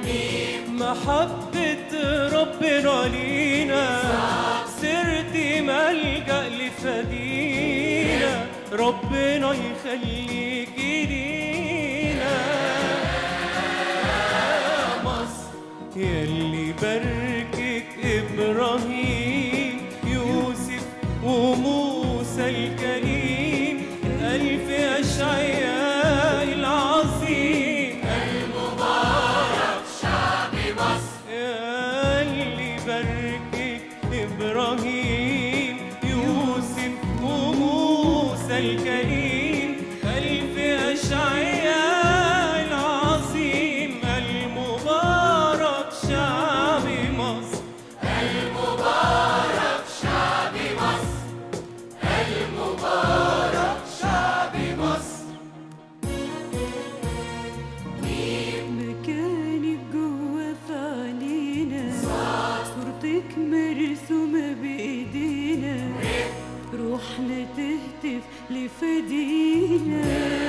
محبة ربنا لينا سرت ملجأ لفدينا ربنا يخليك لينا يا مصر يلي باركك إبراهيم يوسف وموسى الكريم ألف أشعياء العظيم يا اللي باركك إبراهيم يوسف وموسى الكريم ألف أشعياء العظيم المبارك شعب مصر مكانك جوا في عينينا صورتك مرسومة بإيدينا روحنا تهتف لفدينا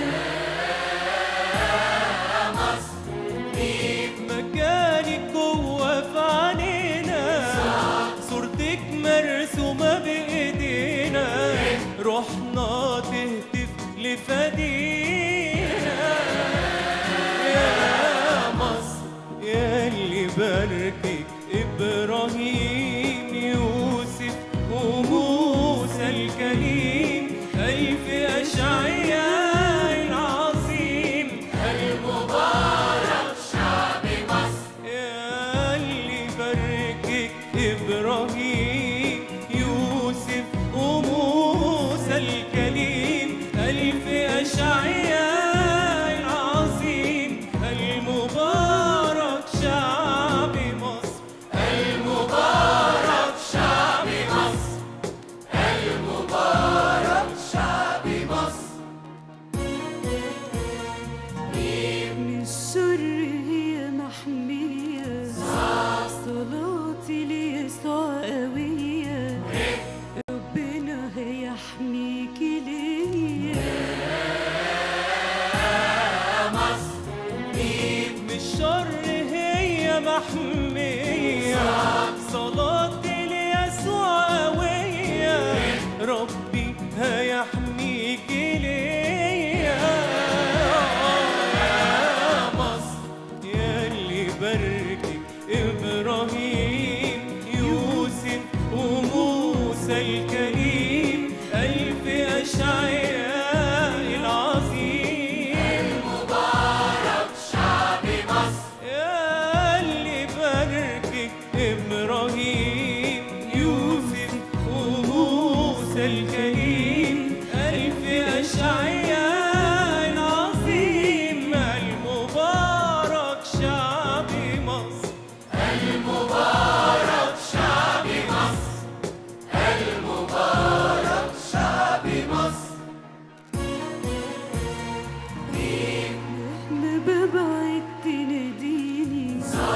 مكانك جوه في عينينا صورتك مرسومة بإيدينا روحنا تهتف لفدينا يا مصر يا اللي باركك إبراهيم يوسف وموسى الكريم ألف أشعياء العظيم المبارك شعب مصر يا اللي باركك إبراهيم يوسف وموسى الكريم ألف أشعياء العظيم المبارك شعب مصر المبارك شعب مصر المبارك شعب مصر من الشر هي محمية صلاتي ليسوع قوية ربنا هيحميك ليا من الشر هي محمية صلاتي ليسوع قوية ربي هيحميك ليا يا مصر يا اللي باركك إبراهيم يوسف وموسى الكريم ألف أشعياء العظيم يا اللي باركك إبراهيم يوسف وموسى الكريم ألف أشعياء العظيم المبارك شعب مصر المبارك شعب مصر المبارك شعب مصر ما ببعد تناديني